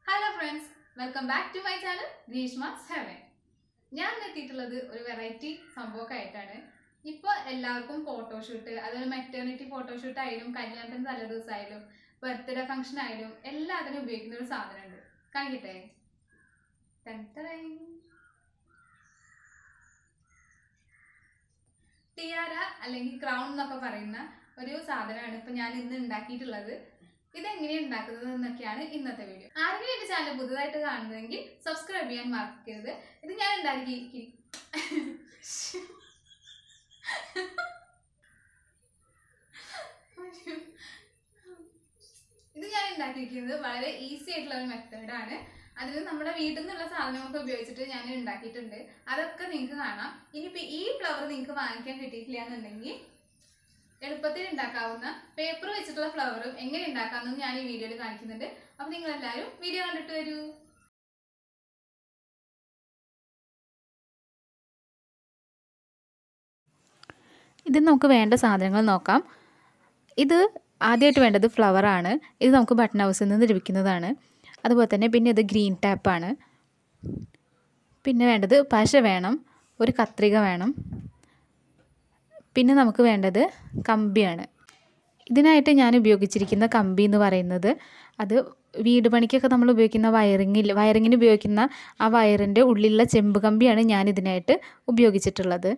Hello friends welcome back to my channel Greeshma seven ഞാൻ ഇന്ന് എത്തിയിട്ടുള്ളത് ഒരു വെറൈറ്റി സംഭവമൊക്കെ ആയിട്ടാണ് ഇപ്പോൾ എല്ലാവർക്കും ഫോട്ടോഷൂട്ട് അതുപോലെ മെറ്റേണിറ്റി ഫോട്ടോഷൂട്ട് ആയാലും കല്യാണത്തിന് തലേദിവസമായാലും ബർത്ത്ഡേ ഫംഗ്ഷൻ ആയാലും എല്ലാത്തിനും ഉപയോഗിക്കുന്ന ഒരു സാധനമുണ്ട് കാണിക്കട്ടെ ടൻ ടടൈ. ടിയാര അല്ലെങ്കിൽ ക്രൗൺ എന്നൊക്കെ പറയുന്ന ഒരു സാധനമാണ് ഇപ്പൊ ഞാൻ ഇന്ന് ഉണ്ടാക്കിയിട്ടുള്ളത് ഇതെങ്ങനെയാണ് ഉണ്ടാക്കുന്നത് എന്നൊക്കെയാണ് ഇന്നത്തെ വീഡിയോ ആരെങ്കിലും എന്റെ ചാനൽ പുതുതായിട്ട് കാണുന്നതെങ്കിൽ സബ്സ്ക്രൈബ് ചെയ്യാൻ മറക്കരുത് ഇത് ഞാൻ ഉണ്ടാക്കി ഇത് ഞാൻ ഉണ്ടാക്കിയിരിക്കുന്നത് വളരെ ഈസി ആയിട്ടുള്ള ഒരു മെത്തേഡാണ് അതിന് നമ്മുടെ വീട്ടിൽ നിന്നുള്ള സാധനങ്ങളൊക്കെ ഉപയോഗിച്ചിട്ട് ഞാൻ ഉണ്ടാക്കിയിട്ടുണ്ട് അതൊക്കെ നിങ്ങൾക്ക് കാണാം ഇനിയിപ്പോൾ ഈ ഫ്ലവർ നിങ്ങൾക്ക് വാങ്ങിക്കാൻ കിട്ടിയിട്ടില്ല എന്നുണ്ടെങ്കിൽ എളുപ്പത്തിൽ ഉണ്ടാക്കാവുന്ന പേപ്പർ വെച്ചിട്ടുള്ള ഫ്ലവറും എങ്ങനെ ഉണ്ടാക്കാമെന്നും ഞാൻ ഈ വീഡിയോയിൽ കാണിക്കുന്നുണ്ട് അപ്പോൾ നിങ്ങൾ എല്ലാവരും വീഡിയോ കണ്ടിട്ട് വരൂ ഇത് നമുക്ക് വേണ്ട സാധനങ്ങൾ നോക്കാം ഇത് ആദ്യമായിട്ട് വേണ്ടത് ഫ്ലവറാണ് ഇത് നമുക്ക് ബട്ടൺ ഹൗസിൽ നിന്ന് ലഭിക്കുന്നതാണ് അതുപോലെ തന്നെ പിന്നെ ഇത് ഗ്രീൻ ടാപ്പാണ് പിന്നെ വേണ്ടത് പശ വേണം ഒരു കത്രിക വേണം പിന്നെ നമുക്ക് വേണ്ടത് കമ്പിയാണ് ഇതിനായിട്ട് ഞാൻ ഉപയോഗിച്ചിരിക്കുന്ന കമ്പി എന്ന് പറയുന്നത് അത് വീട് പണിക്കൊക്കെ നമ്മൾ ഉപയോഗിക്കുന്ന വയറിങ്ങിൽ വയറിങ്ങിന് ഉപയോഗിക്കുന്ന ആ വയറിൻ്റെ ഉള്ളിലുള്ള ചെമ്പ് കമ്പിയാണ് ഞാൻ ഇതിനായിട്ട് ഉപയോഗിച്ചിട്ടുള്ളത്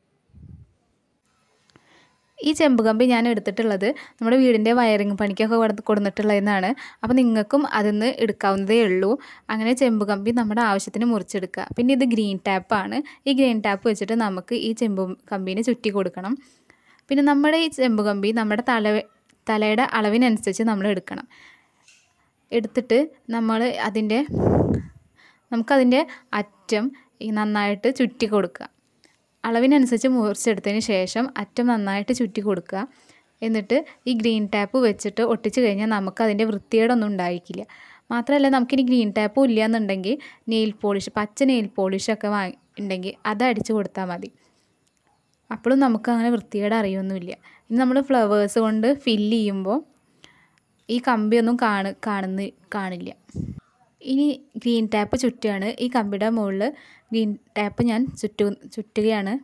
ഈ ചെമ്പ് കമ്പി ഞാൻ എടുത്തിട്ടുള്ളത് നമ്മുടെ വീടിൻ്റെ വയറിങ് പണിക്കൊക്കെ കൊടു കൊടുത്തിട്ടുള്ളതെന്നാണ് അപ്പോൾ നിങ്ങൾക്കും അതിൽ നിന്ന് എടുക്കാവുന്നതേ ഉള്ളൂ അങ്ങനെ ചെമ്പ് കമ്പി നമ്മുടെ ആവശ്യത്തിന് മുറിച്ചെടുക്കുക പിന്നെ ഇത് ഗ്രീൻ ടാപ്പാണ് ഈ ഗ്രീൻ ടാപ്പ് വെച്ചിട്ട് നമുക്ക് ഈ ചെമ്പ് കമ്പീനെ ചുറ്റി കൊടുക്കണം പിന്നെ നമ്മുടെ ഈ ചെമ്പ് കമ്പി നമ്മുടെ തല തലയുടെ അളവിനനുസരിച്ച് നമ്മൾ എടുക്കണം എടുത്തിട്ട് നമ്മൾ അതിൻ്റെ നമുക്കതിൻ്റെ അറ്റം ഈ നന്നായിട്ട് ചുറ്റി കൊടുക്കുക അളവിനനുസരിച്ച് മുറിച്ചെടുത്തതിന് ശേഷം അറ്റം നന്നായിട്ട് ചുറ്റി കൊടുക്കുക എന്നിട്ട് ഈ ഗ്രീൻ ടാപ്പ് വെച്ചിട്ട് ഒട്ടിച്ച് കഴിഞ്ഞാൽ നമുക്ക് അതിൻ്റെ വൃത്തികേടൊന്നും ഉണ്ടായിരിക്കില്ല മാത്രമല്ല നമുക്കിനി ഗ്രീൻ ടാപ്പും ഇല്ല എന്നുണ്ടെങ്കിൽ നെയിൽ പോളിഷ് പച്ച നെയിൽ പോളിഷൊക്കെ വാങ്ങി ഉണ്ടെങ്കിൽ അത് അടിച്ച് കൊടുത്താൽ മതി അപ്പോഴും നമുക്ക് അങ്ങനെ വൃത്തികേട് അറിയൊന്നുമില്ല ഇനി നമ്മൾ ഫ്ലവേഴ്സ് കൊണ്ട് ഫില്ല് ചെയ്യുമ്പോൾ ഈ കമ്പിയൊന്നും കാണു കാണുന്ന കാണില്ല ഇനി ഗ്രീൻ ടാപ്പ് ചുറ്റുകയാണ് ഈ കമ്പിയുടെ മുകളിൽ ഗ്രീൻ ടാപ്പ് ഞാൻ ചുറ്റു ചുറ്റുകയാണ്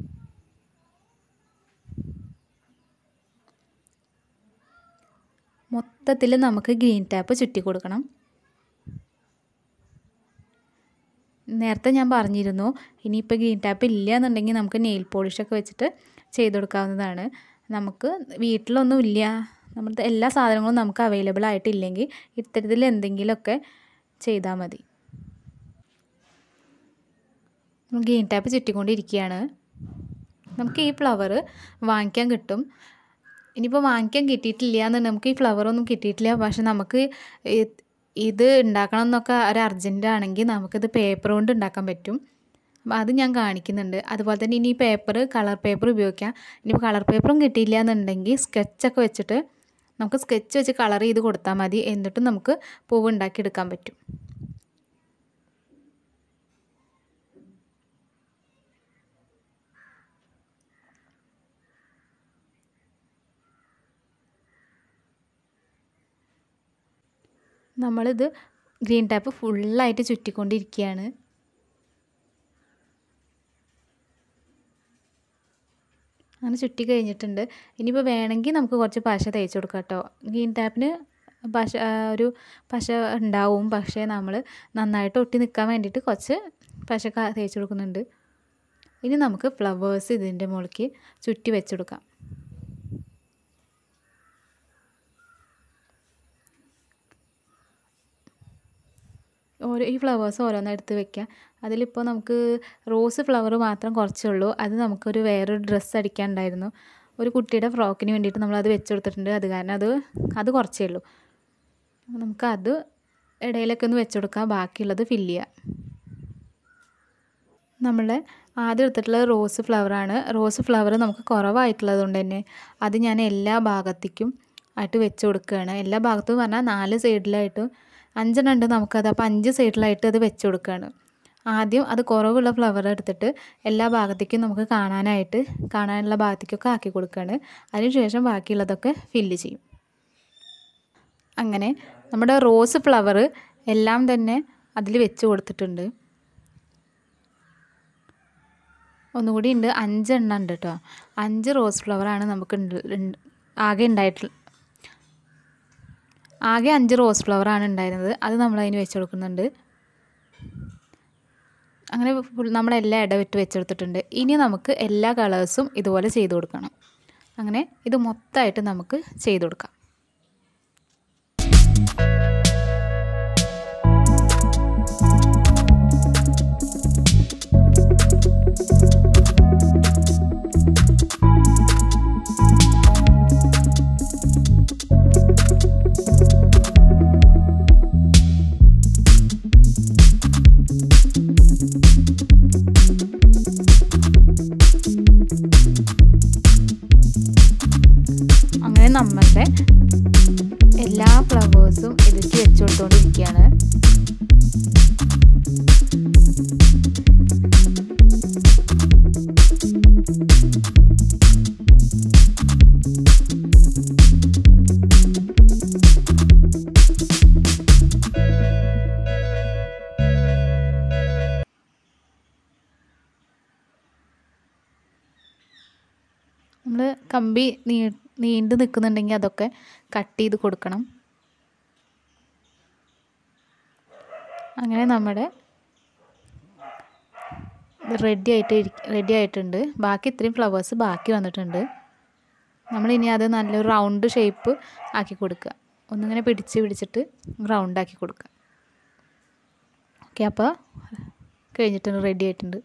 മൊത്തത്തിൽ നമുക്ക് ഗ്രീൻ ടാപ്പ് ചുറ്റി കൊടുക്കണം നേരത്തെ ഞാൻ പറഞ്ഞിരുന്നു ഇനിയിപ്പോൾ ഗ്രീൻ ടാപ്പ് ഇല്ല എന്നുണ്ടെങ്കിൽ നമുക്ക് നെയിൽ പോളിഷൊക്കെ വെച്ചിട്ട് ചെയ്ത് കൊടുക്കാവുന്നതാണ് നമുക്ക് വീട്ടിലൊന്നും ഇല്ല നമ്മുടെ എല്ലാ സാധനങ്ങളും നമുക്ക് അവൈലബിൾ ആയിട്ടില്ലെങ്കിൽ ഇത്തരത്തിൽ എന്തെങ്കിലുമൊക്കെ ചെയ്താൽ മതി ഗ്രീൻ ടാപ്പ് ചുറ്റിക്കൊണ്ടിരിക്കുകയാണ് നമുക്ക് ഈ ഫ്ലവർ വാങ്ങിക്കാൻ കിട്ടും ഇനിയിപ്പോൾ വാങ്ങിക്കാൻ കിട്ടിയിട്ടില്ല എന്നുണ്ടെങ്കിൽ നമുക്ക് ഈ ഫ്ലവറൊന്നും കിട്ടിയിട്ടില്ല പക്ഷെ നമുക്ക് ഇത് ഉണ്ടാക്കണം എന്നൊക്കെ ഒരു അർജൻറ്റ് ആണെങ്കിൽ നമുക്കിത് പേപ്പർ കൊണ്ട് ഉണ്ടാക്കാൻ പറ്റും അപ്പോൾ അത് ഞാൻ കാണിക്കുന്നുണ്ട് അതുപോലെ തന്നെ ഇനി ഈ പേപ്പർ കളർ പേപ്പർ ഉപയോഗിക്കാം ഇനിയിപ്പോൾ കളർ പേപ്പറും കിട്ടിയില്ല എന്നുണ്ടെങ്കിൽ സ്കെച്ചൊക്കെ വെച്ചിട്ട് നമുക്ക് സ്കെച്ച് വെച്ച് കളർ ചെയ്ത് കൊടുത്താൽ മതി എന്നിട്ടും നമുക്ക് പൂവ് ഉണ്ടാക്കിയെടുക്കാൻ പറ്റും നമ്മളിത് ഗ്രീൻ ടാപ്പ് ഫുള്ളായിട്ട് ചുറ്റിക്കൊണ്ടിരിക്കുകയാണ് അങ്ങനെ ചുറ്റി കഴിഞ്ഞിട്ടുണ്ട് ഇനിയിപ്പോൾ വേണമെങ്കിൽ നമുക്ക് കുറച്ച് പശ തേച്ച് കൊടുക്കാം കേട്ടോ ഗ്രീൻ ടാപ്പിന് പശ ഒരു പശ ഉണ്ടാവും പക്ഷേ നമ്മൾ നന്നായിട്ട് ഒട്ടി നിൽക്കാൻ വേണ്ടിയിട്ട് കുറച്ച് പശ തേച്ച് കൊടുക്കുന്നുണ്ട് ഇനി നമുക്ക് ഫ്ലവേഴ്സ് ഇതിൻ്റെ മുകളിലേക്ക് ചുറ്റി വെച്ചെടുക്കാം ഓരോ ഈ ഫ്ലവേഴ്സ് ഓരോന്ന് എടുത്ത് വെക്കുക അതിലിപ്പോൾ നമുക്ക് റോസ് ഫ്ലവർ മാത്രം കുറച്ചുള്ളൂ അത് നമുക്കൊരു വേറൊരു ഡ്രസ്സ് അടിക്കാനുണ്ടായിരുന്നു ഒരു കുട്ടിയുടെ ഫ്രോക്കിന് വേണ്ടിയിട്ട് നമ്മളത് വെച്ച് കൊടുത്തിട്ടുണ്ട് അത് കാരണം അത് അത് കുറച്ചേ ഉള്ളൂ നമുക്കത് ഇടയിലൊക്കെ ഒന്ന് വെച്ച് കൊടുക്കാം ബാക്കിയുള്ളത് ഫില്ല് ചെയ്യാം നമ്മൾ ആദ്യം എടുത്തിട്ടുള്ളത് റോസ് ഫ്ലവറാണ് റോസ് ഫ്ലവർ നമുക്ക് കുറവായിട്ടുള്ളത് കൊണ്ട് തന്നെ അത് ഞാൻ എല്ലാ ഭാഗത്തേക്കും ആയിട്ട് വെച്ച് കൊടുക്കുകയാണ് എല്ലാ ഭാഗത്തും പറഞ്ഞാൽ നാല് സൈഡിലായിട്ട് അഞ്ചെണ്ണം ഉണ്ട് നമുക്കത് അപ്പോൾ അഞ്ച് സൈഡിലായിട്ട് അത് വെച്ച് കൊടുക്കുകയാണ് ആദ്യം അത് കുറവുള്ള ഫ്ലവർ എടുത്തിട്ട് എല്ലാ ഭാഗത്തേക്കും നമുക്ക് കാണാനായിട്ട് കാണാനുള്ള ഭാഗത്തേക്കൊക്കെ ആക്കി കൊടുക്കുകയാണ് അതിനുശേഷം ബാക്കിയുള്ളതൊക്കെ ഫില്ല് ചെയ്യും അങ്ങനെ നമ്മുടെ റോസ് ഫ്ലവർ എല്ലാം തന്നെ അതിൽ വെച്ച് കൊടുത്തിട്ടുണ്ട് ഒന്നുകൂടി ഉണ്ട് അഞ്ചെണ്ണം ഉണ്ട് കേട്ടോ അഞ്ച് റോസ് ഫ്ലവറാണ് നമുക്ക് ഉണ്ട്- ഉണ്ട്- ആകെ ഉണ്ടായിട്ടുള്ള ആകെ അഞ്ച് റോസ് ഫ്ലവറാണ് ഉണ്ടായിരുന്നത് അത് നമ്മൾ അതിന് വെച്ച് കൊടുക്കുന്നുണ്ട് അങ്ങനെ ഫുൾ നമ്മളെല്ലാം ഇടവിട്ട് വെച്ചെടുത്തിട്ടുണ്ട് ഇനി നമുക്ക് എല്ലാ കളേഴ്സും ഇതുപോലെ ചെയ്ത് കൊടുക്കണം അങ്ങനെ ഇത് മൊത്തമായിട്ട് നമുക്ക് ചെയ്ത് കൊടുക്കാം അങ്ങനെ നമ്മളുടെ എല്ലാ ഫ്ലവേഴ്സും ഇതിലേക്ക് വെച്ച് കൊടുത്തുകൊണ്ടിരിക്കുകയാണ് നമ്മൾ കമ്പി നീ നീണ്ടു നിൽക്കുന്നുണ്ടെങ്കിൽ അതൊക്കെ കട്ട് ചെയ്ത് കൊടുക്കണം അങ്ങനെ നമ്മുടെ റെഡി ആയിട്ട് റെഡി ആയിട്ടുണ്ട് ബാക്കി ഇത്രയും ഫ്ലവേഴ്സ് ബാക്കി വന്നിട്ടുണ്ട് നമ്മളിനി അത് നല്ലൊരു റൗണ്ട് ഷേപ്പ് ആക്കി കൊടുക്കുക ഒന്നിങ്ങനെ പിടിച്ച് പിടിച്ചിട്ട് റൗണ്ട് ആക്കി കൊടുക്കുക ഓക്കെ അപ്പോൾ കഴിഞ്ഞിട്ടുണ്ട് റെഡി ആയിട്ടുണ്ട്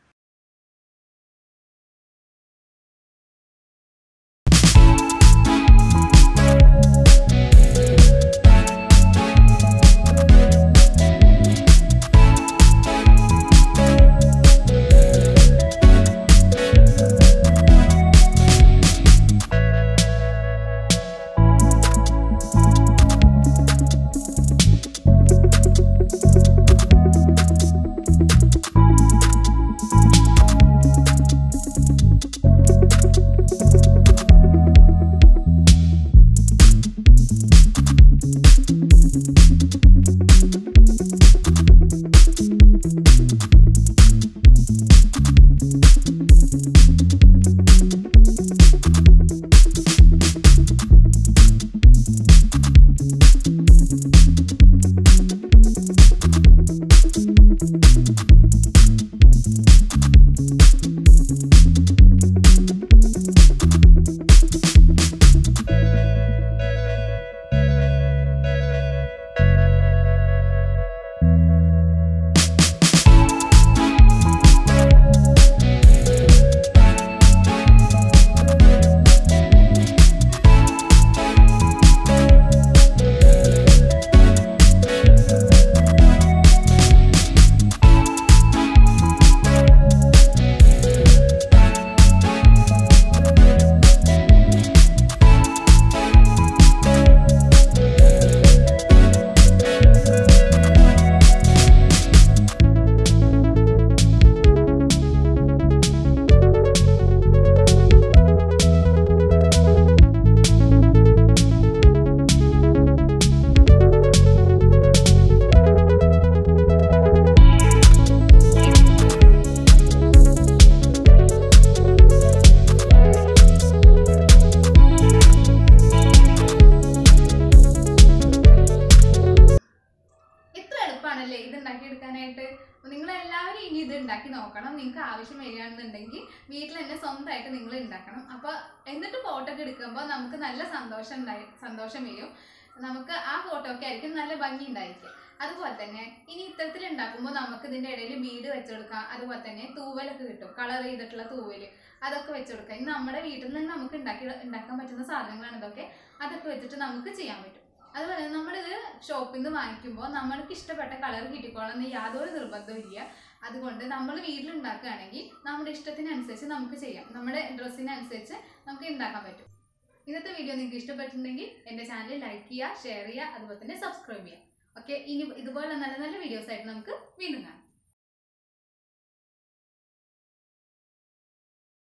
ഇത്ര എളുപ്പമാണല്ലേ ഇത് ഉണ്ടാക്കിയെടുക്കാനായിട്ട് നിങ്ങൾ എല്ലാവരും ഇനി ഇത് ഉണ്ടാക്കി നോക്കണം നിങ്ങൾക്ക് ആവശ്യം വരികയാണെന്നുണ്ടെങ്കിൽ വീട്ടിൽ തന്നെ സ്വന്തമായിട്ട് നിങ്ങൾ ഉണ്ടാക്കണം അപ്പൊ എന്നിട്ട് ഫോട്ടോ ഒക്കെ എടുക്കുമ്പോൾ നമുക്ക് നല്ല സന്തോഷം ഉണ്ടായി സന്തോഷം വരും നമുക്ക് ആ ഫോട്ടോ ഒക്കെ ആയിരിക്കും നല്ല ഭംഗി ഉണ്ടായിരിക്കും അതുപോലെ തന്നെ ഇനി ഇത്തരത്തിൽ ഉണ്ടാക്കുമ്പോൾ നമുക്ക് ഇതിന്റെ ഇടയിൽ ബീഡ് വെച്ചെടുക്കാം അതുപോലെ തന്നെ തൂവലൊക്കെ കിട്ടും കളർ ചെയ്തിട്ടുള്ള തൂവല് അതൊക്കെ വെച്ചെടുക്കാം ഇനി നമ്മുടെ വീട്ടിൽ നിന്ന് നമുക്ക് ഉണ്ടാക്കി ഉണ്ടാക്കാൻ പറ്റുന്ന സാധനങ്ങളാണ് ഇതൊക്കെ അതൊക്കെ വെച്ചിട്ട് നമുക്ക് ചെയ്യാൻ പറ്റും അതുപോലെ തന്നെ നമ്മളിത് ഷോപ്പിൽ നിന്ന് വാങ്ങിക്കുമ്പോൾ നമ്മൾക്ക് ഇഷ്ടപ്പെട്ട കളർ കിട്ടിക്കോളണമെന്ന് യാതൊരു നിർബന്ധവും ഇല്ല അതുകൊണ്ട് നമ്മൾ വീട്ടിലുണ്ടാക്കുകയാണെങ്കിൽ നമ്മുടെ ഇഷ്ടത്തിനനുസരിച്ച് നമുക്ക് ചെയ്യാം നമ്മുടെ ഡ്രസ്സിനനുസരിച്ച് നമുക്ക് ഉണ്ടാക്കാൻ പറ്റും ഇന്നത്തെ വീഡിയോ നിങ്ങൾക്ക് ഇഷ്ടപ്പെട്ടിട്ടുണ്ടെങ്കിൽ എൻ്റെ ചാനൽ ലൈക്ക് ചെയ്യുക ഷെയർ ചെയ്യുക അതുപോലെ തന്നെ സബ്സ്ക്രൈബ് ചെയ്യുക ഓക്കെ ഇനി ഇതുപോലെ നല്ല നല്ല വീഡിയോസ് ആയിട്ട് നമുക്ക് വീണ്ടും കാണാം